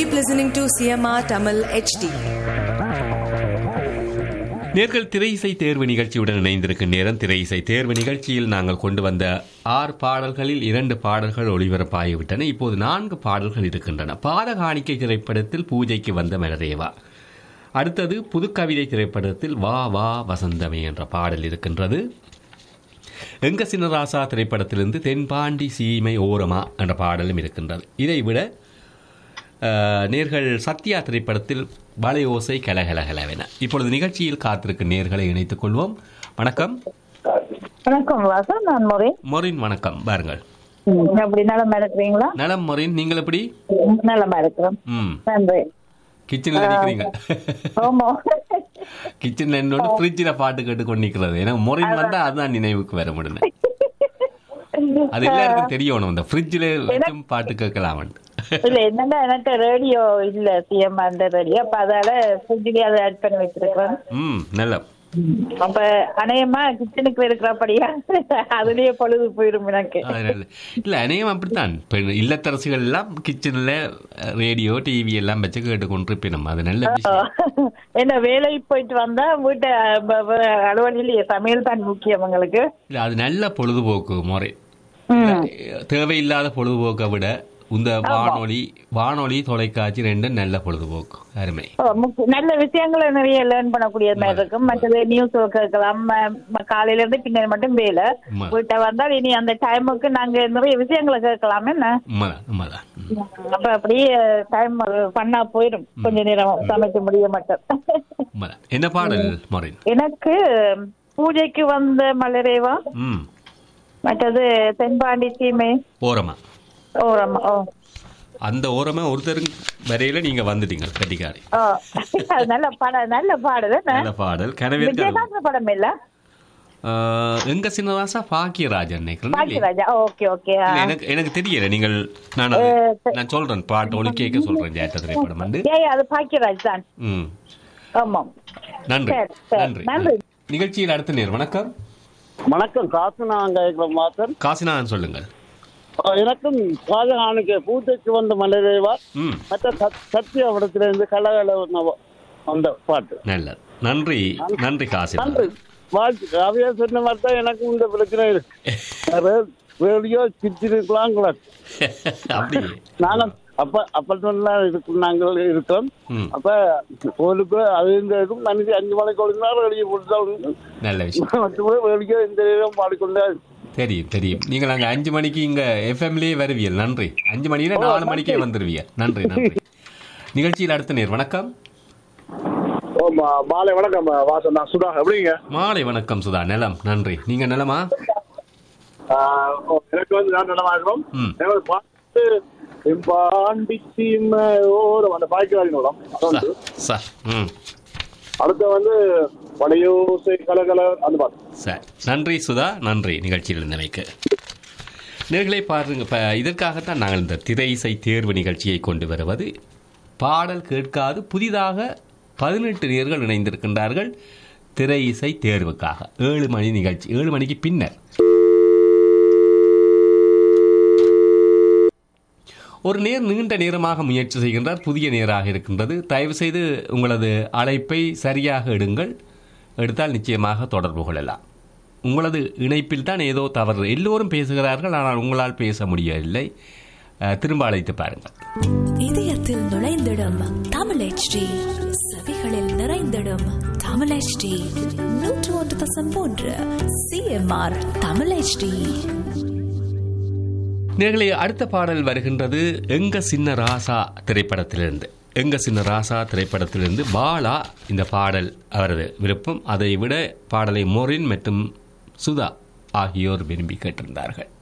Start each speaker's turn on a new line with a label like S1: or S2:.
S1: keep listening to CMR Tamil HD.
S2: நேர்கள் திரை இசை தேர்வு நிகழ்ச்சியுடன் இணைந்திருக்கும் நேரம் திரை இசை தேர்வு நிகழ்ச்சியில் நாங்கள் கொண்டு வந்த ஆறு பாடல்களில் இரண்டு பாடல்கள் ஒளிபரப்பாகிவிட்டன இப்போது நான்கு பாடல்கள் இருக்கின்றன பாதகாணிக்கை திரைப்படத்தில் பூஜைக்கு வந்த மலரேவா அடுத்தது புதுக்கவிதை திரைப்படத்தில் வா வா வசந்தமே என்ற பாடல் இருக்கின்றது எங்க சின்னராசா திரைப்படத்திலிருந்து தென்பாண்டி சீமை ஓரமா என்ற பாடலும் இருக்கின்றது இதை விட அஹ், நேர்கள் சத்யா திரைப்படத்தில் வளையோசை கலகலகலவென இப்பொழுது நிகழ்ச்சியில் காத்திருக்கும் நேர்களை இணைத்துக் கொள்வோம் வணக்கம்
S3: வணக்கம் வாசா நான் முறை
S2: மொரின் வணக்கம் பாருங்கள்
S3: அப்படி நலமா இருக்கிறீங்களா
S2: நலம் மொரின் நீங்கள் எப்படி
S3: நலமா இருக்கிறோம்
S2: ம்
S3: நன்றி
S2: கிச்சன்ல நிக்கிறீங்க
S3: ஆமா
S2: கிச்சன்ல என்னோட ஃப்ரிட்ஜில் பாட்டு கேட்டு கொண்டு நிக்கிறது ஏன்னா மொரின் வந்தா அதுதான் நினைவுக்கு வர முடியல அது எல்லாருக்கும் தெரியணும் இந்த ஃப்ரிட்ஜில் வச்சும் பாட்டு கேட்கலாம்
S3: இல்ல என்னன்னா எனக்கு ரேடியோ இல்ல சிஎம் அந்த ரேடியோ அப்ப அதால ஃப்ரிட்ஜ்லயே அதை ஆட் பண்ணி வச்சிருக்கேன்
S2: ம் நல்ல
S3: அப்ப அநேகமா கிச்சனுக்கு இருக்கிறபடியா அதுலயே பொழுது போயிடும் எனக்கு
S2: அதனால இல்ல அநேகம் அப்படித்தான் இப்ப இல்லத்தரசிகள் எல்லாம் கிச்சன்ல ரேடியோ டிவி எல்லாம் வச்சு கேட்டுக்கொண்டிருப்பினோம் அது நல்ல விஷயம்
S3: என்ன வேலைக்கு போயிட்டு வந்தா வீட்டை ப- ப- அலுவலிலேயே சமையல் தான் முக்கியம் உங்களுக்கு
S2: இல்ல அது நல்ல பொழுதுபோக்கு முறை
S3: ம்.
S2: தேவையில்லாத பொழுதுபோக்கை விட இந்த வானொலி வானொலி தொலைக்காட்சி ரெண்டும் நல்ல பொழுதுபோக்கு அருமை
S3: ஓ, முக்கிய- நல்ல விஷயங்களை நிறைய லேர்ன் பண்ணக்கூடிய மாதிரி இருக்கும் மற்றது நியூஸ் கேட்கலாம் ம- ம- காலையில இருந்து பின்னாடி மட்டும் வேலை
S2: உண்மை.
S3: வீட்டை வந்தால் இனி அந்த டைமுக்கு நாங்க நிறைய விஷயங்களை கேட்கலாம் என்ன
S2: உண்மைதான் உண்மைதான் ம்.
S3: அப்ப அப்படியே டைம் பண்ணா போயிடும் கொஞ்ச நேரம் சமைக்க முடிய மாட்டோம்
S2: உண்மைதான் என்ன பாடல் மொரின்
S3: எனக்கு பூஜைக்கு வந்த மலரேவா
S2: ம்
S3: மற்றது தென்பாண்டி சீமை
S2: ஓரமா
S3: ஓரமா ஓ
S2: அந்த ஓரமா ஒருத்தர் வரையில நீங்க வந்துட்டீங்க கட்டிக்காரி
S3: ஓ அது நல்ல படம் நல்ல பாடல் என்ன
S2: நல்ல பாடல் கனவேற்காடு
S3: விஜயகாந்த் படம் இல்ல
S2: ஆஹ், எங்க சின்னதாசா பாக்கியராஜன் நினைக்கிறேன் இல்லையா?
S3: பாக்கியராஜா ஓகே ஓகே
S2: இல்ல, எனக்கு எனக்கு தெரியல நீங்கள் நான் அது நான் சொல்றேன் பாட்டு ஒளி கேட்க சொல்றேன் ஜேட்ட திரைப்படம் வந்து
S3: ஏய் அது பாக்கியராஜ் தான்
S2: ம்
S3: ஆமாம்
S2: நன்றி
S3: சரி, சரி.
S2: நன்றி
S3: நன்றி.
S2: நிகழ்ச்சியில் அடுத்த நேர் வணக்கம்
S4: வணக்கம் காசு நான் கேட்கிறேன் மாத்தன்
S2: காசிநாதன் சொல்லுங்கள்
S4: எனக்கும் ஷாஜஹானுக்கு பூஜைக்கு வந்த மலரேவா
S2: ம்
S4: மற்ற சத்- சத்யாவிடத்திலிருந்து கலகல அந்த பாட்டு
S2: நல்லது நன்றி நன்றி
S4: நன்றி
S2: காசிநாதன்
S4: வாழ்த்து அவையா சொன்ன மாதிரி தான் எனக்கும் இந்த பிரச்சனை இருக்கு ரே- ரேடியோ சிரிச்சிருக்கலாம் கூட
S2: அப்படியே
S4: நானும் அப்ப அப்பெல்லாம் இருக்கும் நாங்கள் இருக்கோம்
S2: ம்
S4: அப்ப கோலுக்கு அது இந்த இருக்கும் மனுஷன் அஞ்சு மணிக்கு ஒழுங்கினா ரேடியோ போட்டு
S2: நல்ல விஷயம்
S4: மற்றபடி ரேடியோ இந்த நேரம் பாடிக்கொண்டே
S2: தெரியும் தெரியும் நீங்கள் அங்கே அஞ்சு மணிக்கு இங்கே எஃப்எம்லேயே வருவியல் நன்றி அஞ்சு மணியில நாலு மணிக்கே வந்துருவியல் நன்றி நன்றி நிகழ்ச்சியில் அடுத்த நேர் வணக்கம்
S5: ஓ மா- மாலை வணக்கம் வாசன் நான் சுதா எப்படிங்க
S2: மாலை வணக்கம் சுதா நிலம் நன்றி நீங்க நிலமா
S5: ஆஹ் ஓ, எனக்கு வந்து நான் நல்லா இருக்கிறோம்
S2: ம்.
S5: எனக்கு பாட்டு பாண்டி சீமை ஓரம் அந்த பாய்க்காரி நோடம் அது
S2: சார்
S5: வந்து
S2: சார் ம்
S5: அடுத்து வந்து வடையோசை கலகல அந்த பாட்டு
S2: சரி நன்றி சுதா நன்றி நிகழ்ச்சியில் இருந்தமைக்கு நேர்களை பாருங்க இப்போ இதற்காகத்தான் நாங்கள் இந்த திரை இசை தேர்வு நிகழ்ச்சியை கொண்டு வருவது பாடல் கேட்காது புதிதாக பதினெட்டு நேர்கள் இணைந்திருக்கின்றார்கள் திரை இசை தேர்வுக்காக ஏழு மணி நிகழ்ச்சி ஏழு மணிக்கு பின்னர் ஒரு நேர் நீண்ட நேரமாக முயற்சி செய்கின்றார் புதிய நேராக இருக்கின்றது தயவு செய்து உங்களது அழைப்பை சரியாக எடுங்கள் எடுத்தால் நிச்சயமாக தொடர்பு கொள்ளலாம் உங்களது இணைப்பில் தான் ஏதோ தவறு எல்லோரும் பேசுகிறார்கள் ஆனால் உங்களால் பேச முடியவில்லை அஹ், திரும்ப அழைத்து பாருங்கள்
S6: இதயத்தில் நுழைந்திடும் தமிழ் HD செவிகளில் நிறைந்திடும் தமிழ் HD நூற்று ஒன்று தசம் மூன்று சிஎம்ஆர் தமிழ் HD
S2: நேர்களே அடுத்த பாடல் வருகின்றது எங்க சின்ன ராசா திரைப்படத்திலிருந்து எங்க சின்ன ராசா திரைப்படத்திலிருந்து பாலா இந்த பாடல் அவரது விருப்பம் அதை விட பாடலை மொரின் மற்றும் சுதா ஆகியோர் விரும்பி கேட்டிருந்தார்கள்